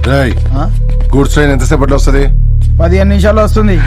రేయ్ ఆ? Goods train ఎంతసేపట్లో వస్తుంది పదిహేను నిమిషాలు వస్తుంది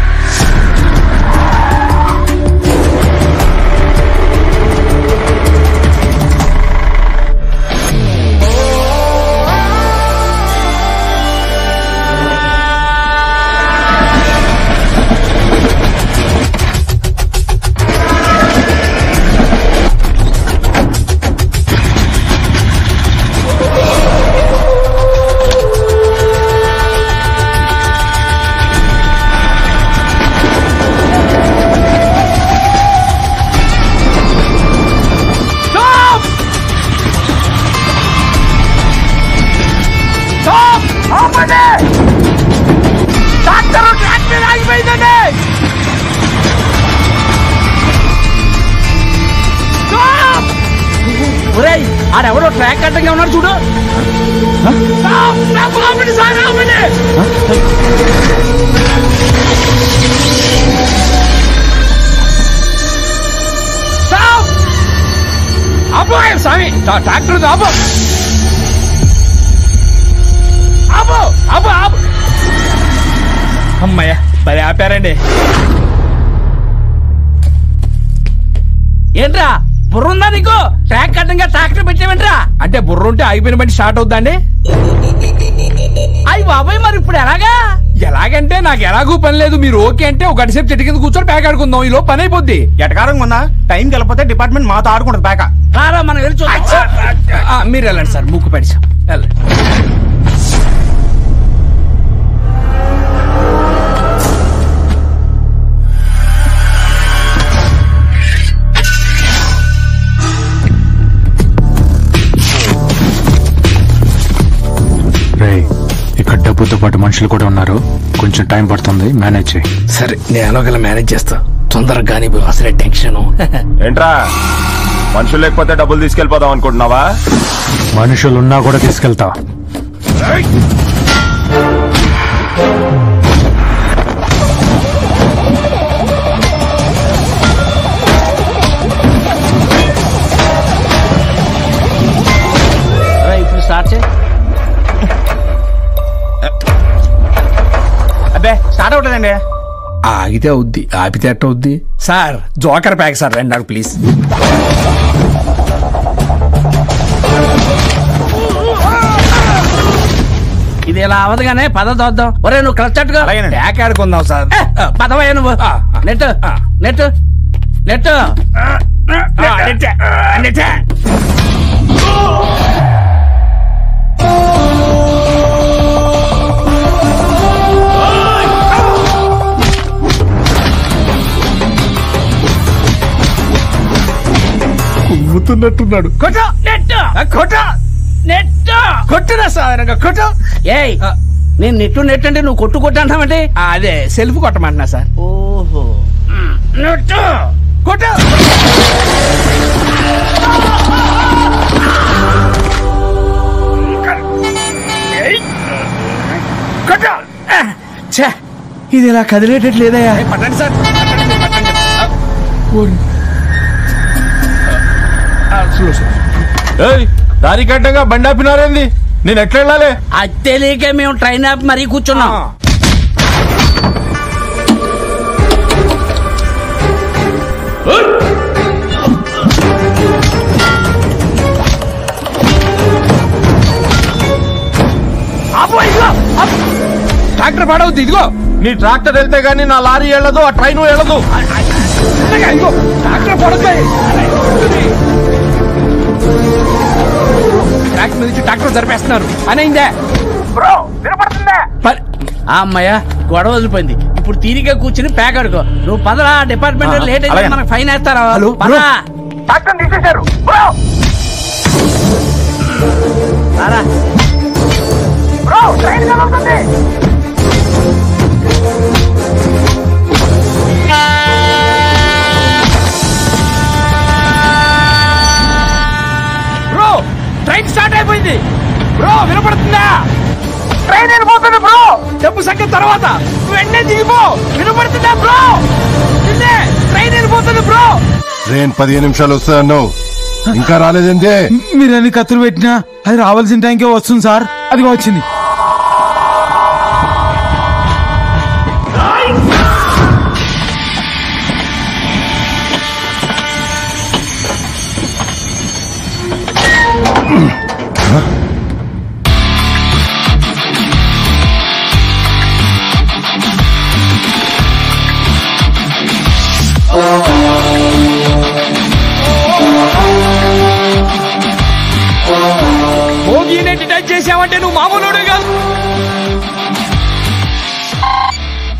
ఒరేయ్ ఆడెవరో ట్రాక్ అడ్డంగా ఉన్నాడు చూడు Stop! Stop! ఆపండి సార్, ఆపండి! Stop! ఆపు, ఆయన స్వామి ట్రా- ట్రాక్టర్ ఉంది, ఆపు ఆపు ఆపు ఆపు అమ్మయ్య మరి ఆపారండి ఏంట్రా బుర్ర ఉందా నీకు ట్రాక్ అడ్డంగా ట్రాక్టర్ పెట్టేవేంట్రా అంటే బుర్ర ఉంటే ఆగిపోయిన బండి స్టార్ట్ అవుద్దండి అయ్యి బాబాయ్ మరి ఇప్పుడు ఎలాగా ఎలాగంటే నాకు ఎలాగూ పని లేదు మీరు ఓకే అంటే ఒక గంట సేపు చెట్టు కింద కూర్చొని ప్యాక్ ఆడుకుందాం ఈలో పని అయిపోద్ది ఎటకారం ఉందా టైం వెళ్ళిపోతే డిపార్ట్మెంట్ మాతో ఆడుకుంటుంది ప్యాక రారా మనం వెళ్ళి చూద్దాం. ఆ, మీరు వెళ్ళండి సార్ ముక్కు పడిచాం వెళ్ళండి రే ఇక్కడ డబ్బుతో పాటు మనుషులు కూడా ఉన్నారు కొంచెం టైం పడుతుంది మేనేజ్ చేయి సరే నేను ఎలాగలా మేనేజ్ చేస్తా తొందరగా కానీ అసలే టెన్షన్ ఏంట్రా మనుషులు లేకపోతే డబ్బులు తీసుకెళ్ళిపోదాం అనుకుంటున్నావా మనుషులు ఉన్నా కూడా తీసుకెళ్తా ఇప్పుడు స్టార్ట్ చేయి అబ్బే స్టార్ట్ అవుతుందండి ఆగితే అవుద్ది ఆపితే ఎట్ట అవుద్ది సార్ జోకర్ ప్యాక్ సార్ రండి నాకు ప్లీజ్ ఇది ఇలా అవదుగానే పద దోద్దాం ఒరే నువ్వు క్లచ్చట్టుగా అలాగేనండి. ప్యాక్ ఆడుకుందాం సార్ పదవయ్యా నువ్వు నెట్ నెట్ నెట్ నెట్ కుమ్ముతున్నట్టున్నాడు కొట్టు నెట్ కొట్టు నెట్ కొట్టురా సాధారణంగా కొట్టు ఏయ్ నేను నెట్టు నెట్ అంటే నువ్వు కొట్టు కొట్టు అంటావంటే అదే సెల్ఫ్ కొట్టమంటున్నా సార్ ఓహో నెట్టు కొట్టు కొట్టు ఛే ఇది ఇలా కదిలేటట్లేదయ్యా పట్టండి సార్ పట్టండి, పట్టండి. ఆ, ఓరి. ఆ, స్లో, స్లో. ఏయ్ దారి కట్టంగా బండి ఆపినారేంది నేను ఎట్లా వెళ్ళాలి అది తెలియక మేము ట్రైన్ ఆపి మరీ కూర్చున్నాం ఆపు, ఇదిగో, ఆపు. ట్రాక్టర్ పాడవుద్ది ఇదిగో నీ ట్రాక్టర్ వెళ్తే గానీ నా లారీ వెళ్ళదు ఆ ట్రైన్ వెళ్ళదు ఇదిగో, ఇదిగో ట్రాక్టర్ పడుతుంది ట్రాక్టర్ మీద నుంచి ట్రాక్టర్ జరిపేస్తున్నారు అని అయిందే బ్రో వినపడుతుందా అమ్మయ్య గొడవ వదిలిపోయింది ఇప్పుడు తీరిగా కూర్చుని ప్యాక్ అడుకో నువ్వు పదరా డిపార్ట్మెంట్ లేట్ అయితే అలాగే. మనకు ఫైన్ వేస్తారా హలో, పదరా ట్రాక్టర్ తీసేశారు బ్రో రారా బ్రో ట్రైన్ కలుగుతుంది బ్రో ట్రైన్ స్టార్ట్ అయిపోయింది బ్రో వినపడుతుందా ట్రైన్ వెళ్ళిపోతుంది బ్రో డబ్బు సంఖ్య తర్వాత వెంటనే దిగిపో వినపడుతుందా బ్రో నిన్నే ట్రైన్ వెళ్ళిపోతుంది బ్రో ట్రైన్ పదిహేను నిమిషాలు వస్తుంది అన్నావు ఇంకా రాలేదంటే మీరు అన్ని కత్తులు పెట్టినా అది రావాల్సిన టైంకే వస్తుంది సార్ అది వచ్చింది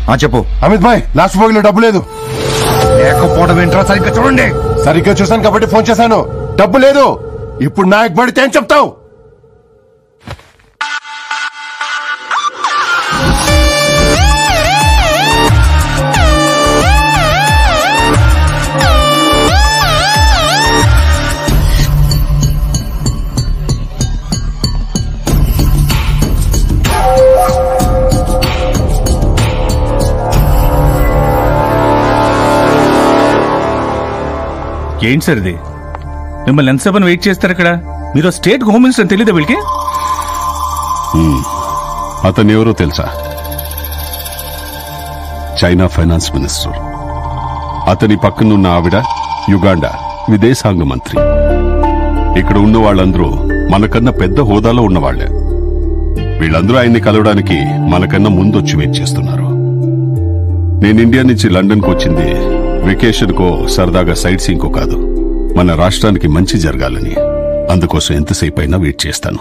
ఆ చెప్పు అమిత్ భాయ్ లాస్ట్ బోగిలో డబ్బు లేదు లేకపోవడం ఏంట్రా సరిగ్గా చూడండి సరిగ్గా చూశాను కాబట్టి ఫోన్ చేశాను డబ్బు లేదు ఇప్పుడు నాయక్ పడితే ఏం చెప్తావు ఏంటి సార్ ఇది మిమ్మల్ని ఎంతసేపు వెయిట్ చేస్తారు ఇక్కడ మీరు స్టేట్ హోమ్ మినిస్టర్ తెలియదా వీళ్ళకి అతను ఎవరో తెలుసా చైనా ఫైనాన్స్ మినిస్టర్ అతని పక్కనున్న ఆవిడ యుగాండా విదేశాంగ మంత్రి ఇక్కడ ఉన్న వాళ్ళందరూ మనకన్నా పెద్ద హోదాలో ఉన్నవాళ్లే వీళ్ళందరూ ఆయన్ని కలవడానికి మనకన్నా ముందొచ్చి వెయిట్ చేస్తున్నారు నేను ఇండియా నుంచి లండన్కు వచ్చింది వెకేషన్కో సరదాగా సైట్ సీయింగ్కో కాదు మన రాష్ట్రానికి మంచి జరగాలని అందుకోసం ఎంతసేపు అయినా వెయిట్ చేస్తాను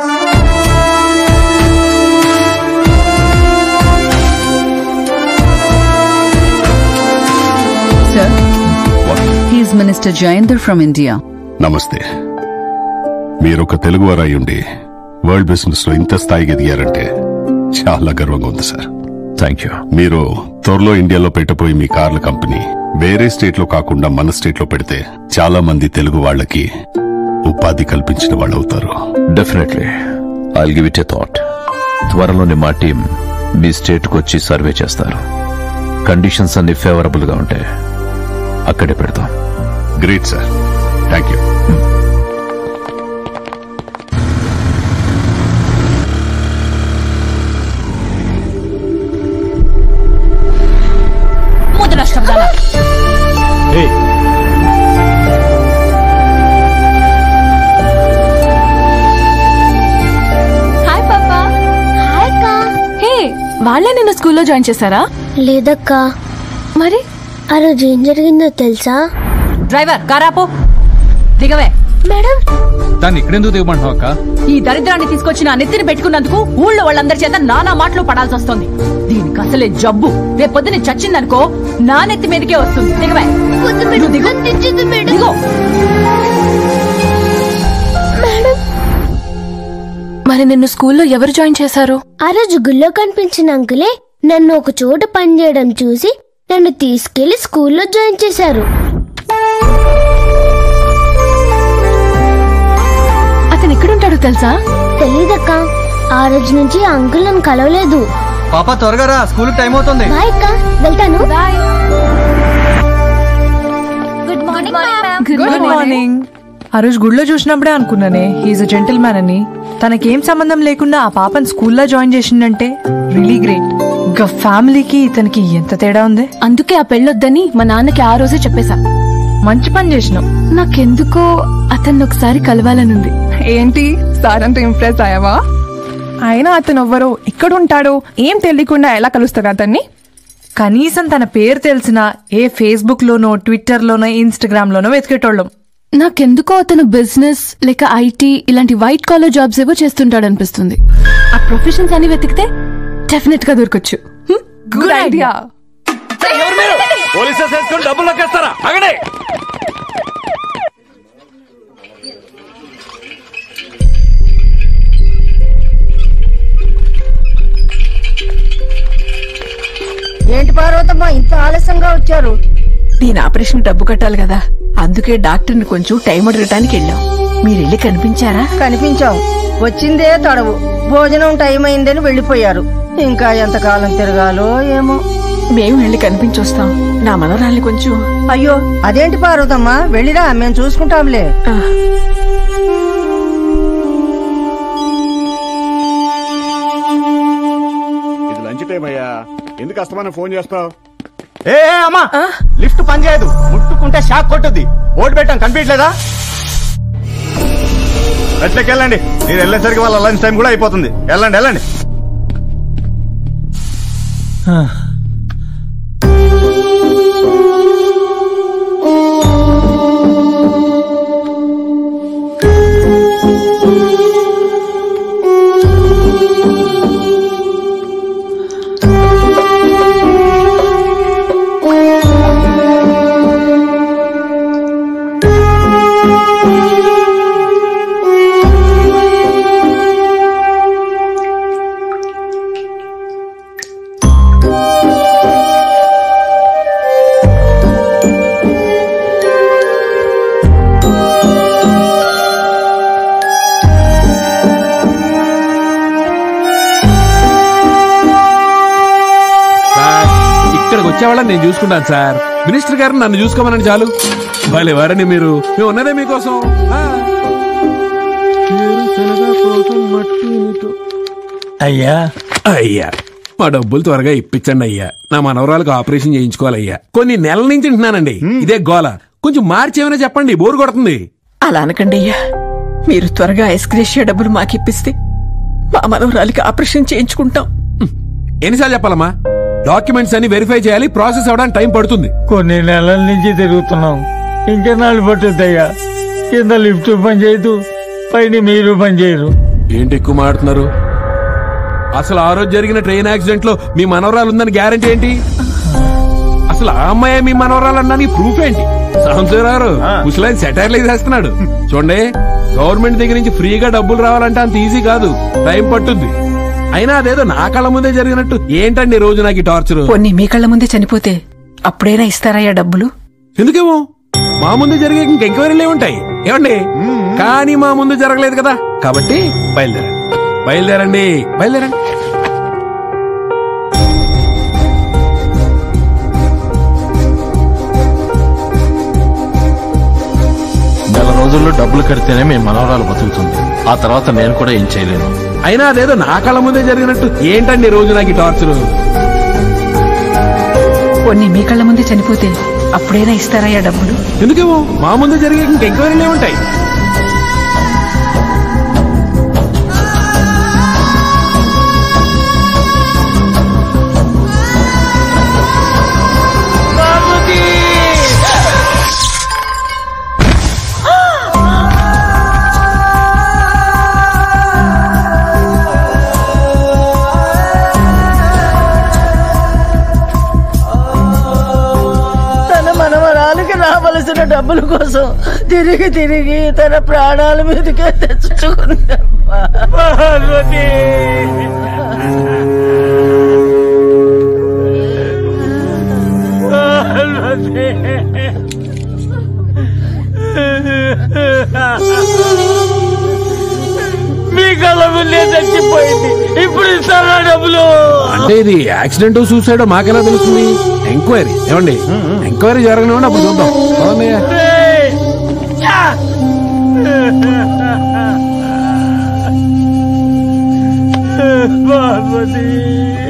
Sir, What? he is Minister Jayendra from India. నమస్తే మీరొక తెలుగువారై ఉండి వరల్డ్ బిజినెస్ లో ఇంత స్థాయికి ఎదిగారంటే చాలా గర్వంగా ఉంది సార్ థ్యాంక్ యూ మీరు త్వరలో ఇండియాలో పెట్టబోయే మీ కార్ల కంపెనీ వేరే స్టేట్ లో కాకుండా మన స్టేట్ లో పెడితే చాలా మంది తెలుగు వాళ్ళకి ఉపాధి కల్పించిన వాళ్ళు అవుతారు definitely I give it a thought త్వరలోనే మా టీం మీ స్టేట్కి వచ్చి సర్వే చేస్తారు కండిషన్స్ అన్ని ఫేవరబుల్ గా ఉంటే అక్కడే పెడతాం గ్రేట్ సార్ థ్యాంక్ యూ ముద్రష్టం హాయ్ పాపా హాయ్ అక్క హే వాళ్ళే నిన్ను స్కూల్లో జాయిన్ చేశారా లేదక్క మరి ఆ రోజు ఏం జరిగిందో తెలుసా డ్రైవర్ కారాపో దిగవే మేడం దాన్ని ఇక్కడెందుకు దిగమంటావు అక్క ఈ దరిద్రాన్ని తీసుకొచ్చి నా నెత్తిని పెట్టుకున్నందుకు ఊళ్ళో వాళ్ళందరి చేత నానా మాటలు పడాల్సి వస్తుంది దీనికి అసలే జబ్బు రేపు పొద్దున చచ్చిందనుకో నా నెత్తి మీదకే వస్తుంది దిగవే నువ్వు దిగు. దిగు మరి నిన్ను స్కూల్లో ఎవరు జాయిన్ చేశారు ఆ రోజు గుళ్ళో కనిపించిన అంకులే నన్ను ఒక చోట పనిచేయడం చూసి నన్ను తీసుకెళ్లి స్కూల్లో జాయిన్ చేశారు అతను ఎక్కడుంటాడో తెలుసా తెలీదక్క ఆ రోజు నుంచి ఆ అంకుల్ నన్ను కలవలేదు పాప త్వరగా రా స్కూల్ టైం అవుతుంది బాయ్ అక్క వెళ్తాను గుడ్ మార్నింగ్ గుడ్ మార్నింగ్ ఆ రోజు గుడిలో చూసినప్పుడే అనుకున్నానే హీఈస్ అ జెంటిల్ మ్యాన్ అని తనకేం సంబంధం లేకుండా ఆ పాపని స్కూల్లో జాయిన్ చేసిండంటే రియలీ గ్రేట్ ఇంకా ఫ్యామిలీకి ఇతనికి ఎంత తేడా ఉంది అందుకే ఆ పెళ్ళొద్దని మా నాన్నకి ఆ రోజే చెప్పేశా మంచి పని చేసినావు నాకెందుకో అతన్ని ఒకసారి కలవాలనుంది ఏంటి సార్ అంత ఇంప్రెస్ అయ్యావా అయినా అతను ఎవ్వరో ఎక్కడుంటాడో ఏం తెలియకుండా ఎలా కలుస్తాడు అతన్ని కనీసం తన పేరు తెలిసిన ఏ ఫేస్బుక్ లోనో ట్విట్టర్ లోనో ఇన్స్టాగ్రామ్ లోనో వెతికేటోళ్ళం నాకెందుకో అతను బిజినెస్ లేక ఐటీ ఇలాంటి వైట్ కాలర్ జాబ్స్ ఏవో చేస్తుంటాడు అనిపిస్తుంది ఆ ప్రొఫెషన్స్ అని వెతికితే డెఫినెట్ గా దొరకచ్చు గుడ్ ఐడియా పోలీసెస్ వేసుకొని డబ్బులు లెక్కేస్తారా అగడే ఏంటి పార్వతమ్మ ఇంత ఆలస్యంగా వచ్చారు దీని ఆపరేషన్ డబ్బు కట్టాలి కదా అందుకే డాక్టర్ని కొంచెం టైం అడగటానికి వెళ్ళాం మీరు వెళ్ళి కనిపించారా కనిపించావు వచ్చిందే తడవు భోజనం టైం అయిందని వెళ్ళిపోయారు ఇంకా ఎంతకాలం తిరగాలో ఏమో మేము వెళ్ళి కనిపించొస్తాం నా మనవరాల్ని కొంచెం అయ్యో అదేంటి పార్వతమ్మ వెళ్ళిరా మేము చూసుకుంటాంలే ఇది లంచ్ టైం అయ్యా ఎందుకు అస్తమానం ఫోన్ చేస్తావు ఏ ఏ, అమ్మా లిఫ్ట్ పనిచేయదు ముట్టుకుంటే షాక్ కొట్టుద్ది ఓటు పెట్టాం కనిపించలేదా ఎట్లకి వెళ్ళండి మీరు వెళ్ళేసరికి వాళ్ళ లంచ్ టైం కూడా అయిపోతుంది వెళ్ళండి వెళ్ళండి ఇచ్చేవాళ్ళని నేను చూసుకుంటాను సార్ మినిస్టర్ గారిని నన్ను చూసుకోమని చాలు భలే వారని మీరు మేము ఉన్నదే మీకోసం ఆ. అయ్యా అయ్యా మా డబ్బులు త్వరగా ఇప్పించండి అయ్యా నా మనవరాలకు ఆపరేషన్ చేయించుకోవాలయ్యా కొన్ని నెలల నుంచి ఉంటున్నానండి ఇదే గోల కొంచెం మార్చి ఏమైనా చెప్పండి బోరు కొడుతుంది అలా అనకండి అయ్యా మీరు త్వరగా ఐస్క్రేషియా డబ్బులు మాకిప్పిస్తే మా మనవరాలికి ఆపరేషన్ చేయించుకుంటాం ఎన్నిసార్లు చెప్పాలమ్మా డాక్యుమెంట్స్ అన్ని వెరిఫై చేయాలి ప్రాసెస్ అవడానికి టైం పడుతుంది కొన్ని నెలల నుంచి తిరుగుతున్నాం ఇంకా నాలుగు పట్టుద్దయ్యా కింద లిఫ్ట్ పని చేయదు పైన మీరు పని చేయరు ఏంటి ఎక్కువ మాడుతున్నారు అసలు ఆ రోజు జరిగిన ట్రైన్ యాక్సిడెంట్ లో మీ మనవరాలు ఉందని గ్యారంటీ ఏంటి అసలు ఆ అమ్మాయి మీ మనవరాలు అన్న ప్రూఫ్ ఏంటి సాంశరావు ముసలాయన సెటైర్లు వేసేస్తున్నాడు చూడండి గవర్నమెంట్ దగ్గర నుంచి ఫ్రీగా డబ్బులు రావాలంటే అంత ఈజీ కాదు టైం పట్టుద్ది అయినా అదేదో నా కళ్ళ ముందే జరిగినట్టు ఏంటండి ఈ రోజు నాకు ఈ టార్చర్ కొన్ని మీ కళ్ళ ముందే చనిపోతే అప్పుడైనా ఇస్తారయ్యా డబ్బులు ఎందుకేమో మా ముందు జరిగే ఇంక ఎంక్వైరీలే ఉంటాయి ఏమండి కానీ మా ముందు జరగలేదు కదా కాబట్టి బయలుదేరండి బయలుదేరండి బయలుదేరండి నెల రోజుల్లో డబ్బులు కడితేనే మీ మనవరాలు బతుకుతుంది ఆ తర్వాత నేను కూడా ఏం చేయలేను అయినా అదేదో నా కళ్ళ ముందే జరిగినట్టు ఏంటండి ఈ రోజు నాకు ఈ టార్చర్ కొన్ని మీ కళ్ళ ముందే చనిపోతే అప్పుడైనా ఇస్తారయ్యా డబ్బులు ఎందుకేమో మా ముందు జరిగే ఇంక ఎంక్వైరీలే ఉంటాయి తన మనవరాలికి రావలసిన డబ్బుల కోసం తిరిగి తిరిగి తన ప్రాణాల మీదకే తెచ్చుకుందమ్మా మీ కళ్ళ ముందే చచ్చిపోయింది ఇప్పుడు ఇస్తారా డబ్బులు అంటే ఇది యాక్సిడెంట్ సూసైడ్ మాకెలా తెలుస్తుంది ఎంక్వైరీ ఏమండి ఎంక్వైరీ జరగనివ్వండి అప్పుడు చూద్దాం అవునయ్య. పార్వతి